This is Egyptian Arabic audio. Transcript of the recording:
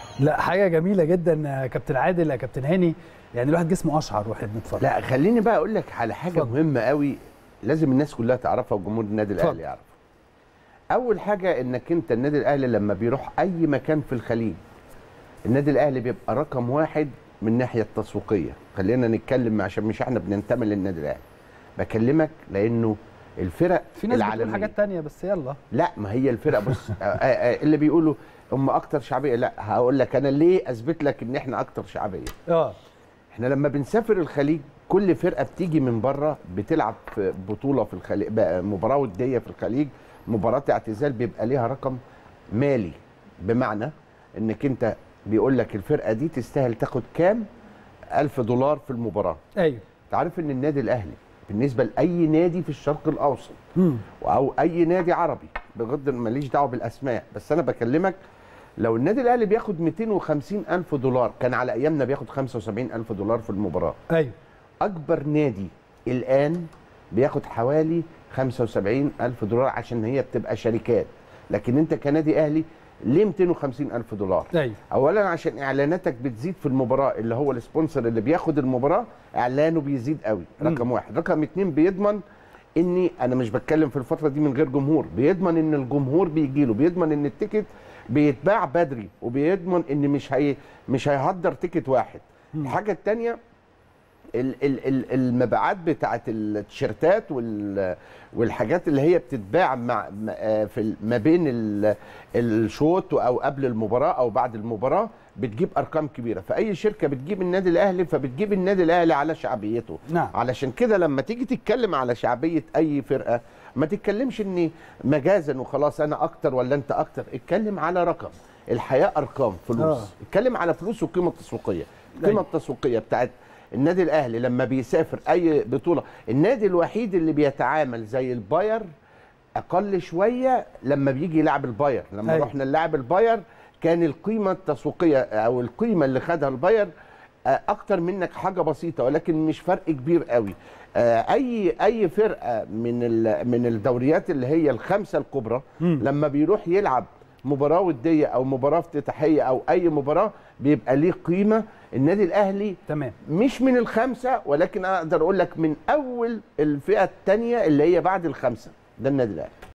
لا حاجه جميله جدا يا كابتن عادل يا كابتن هاني يعني الواحد جسمه اشعر واحنا بنتفرج لا خليني بقى اقول لك على حاجه اتفضل. مهمه قوي لازم الناس كلها تعرفها وجمهور النادي اتفضل. الاهلي يعرفها اول حاجه انك انت النادي الاهلي لما بيروح اي مكان في الخليج النادي الاهلي بيبقى رقم واحد من الناحيه التسويقيه خلينا نتكلم عشان مش احنا بننتمي للنادي الاهلي بكلمك لانه الفرق في ناس بتقول العالميه حاجات تانية بس يلا لا ما هي الفرق بص آه، آه، آه، اللي بيقولوا هم اكتر شعبيه لا هقول لك انا ليه اثبت لك ان احنا اكتر شعبيه اه احنا لما بنسافر الخليج كل فرقه بتيجي من بره بتلعب في بطوله في الخليج بقى مباراه وديه في الخليج مباراه اعتزال بيبقى ليها رقم مالي بمعنى انك انت بيقول لك الفرقه دي تستاهل تاخد كام ألف دولار في المباراه ايوه انت عارف ان النادي الاهلي بالنسبه لاي نادي في الشرق الاوسط مم. او اي نادي عربي بغض ماليش دعوه بالاسماء بس انا بكلمك لو النادي الاهلي بياخد 250 الف دولار كان على ايامنا بياخد 75 الف دولار في المباراه ايوه اكبر نادي الان بياخد حوالي 75 الف دولار عشان هي بتبقى شركات لكن انت كنادي اهلي ليه 250 الف دولار ايوه اولا عشان اعلاناتك بتزيد في المباراه اللي هو السبونسر اللي بياخد المباراه اعلانه بيزيد قوي رقم واحد رقم اتنين بيضمن اني انا مش بتكلم في الفتره دي من غير جمهور بيضمن ان الجمهور بيجي له بيضمن ان التيكت بيتباع بدري وبيضمن ان مش هي مش هيهدر تيكت واحد الحاجه الثانيه ال- ال- ال- المبيعات بتاعت التيشيرتات وال- والحاجات اللي هي بتتباع مع م- آه في ال- ما بين ال- الشوط او قبل المباراه او بعد المباراه بتجيب ارقام كبيره فاي شركه بتجيب النادي الاهلي فبتجيب النادي الاهلي على شعبيته نعم. علشان كده لما تيجي تتكلم على شعبيه اي فرقه ما تتكلمش ان مجازا وخلاص انا اكتر ولا انت اكتر اتكلم على رقم الحياه ارقام فلوس آه. اتكلم على فلوس والقيمه التسويقيه القيمه أيوة. التسويقيه بتاعت النادي الاهلي لما بيسافر اي بطوله النادي الوحيد اللي بيتعامل زي الباير اقل شويه لما بيجي يلعب الباير لما أيوة. رحنا نلعب الباير كان القيمه التسويقيه او القيمه اللي خدها الباير آه، اكتر منك حاجه بسيطه ولكن مش فرق كبير قوي آه، اي اي فرقه من ال- من الدوريات اللي هي الخمسه الكبرى مم. لما بيروح يلعب مباراه وديه او مباراه افتتاحيه او اي مباراه بيبقى ليه قيمه النادي الاهلي تمام مش من الخمسه ولكن اقدر اقول لك من اول الفئه الثانيه اللي هي بعد الخمسه ده النادي الاهلي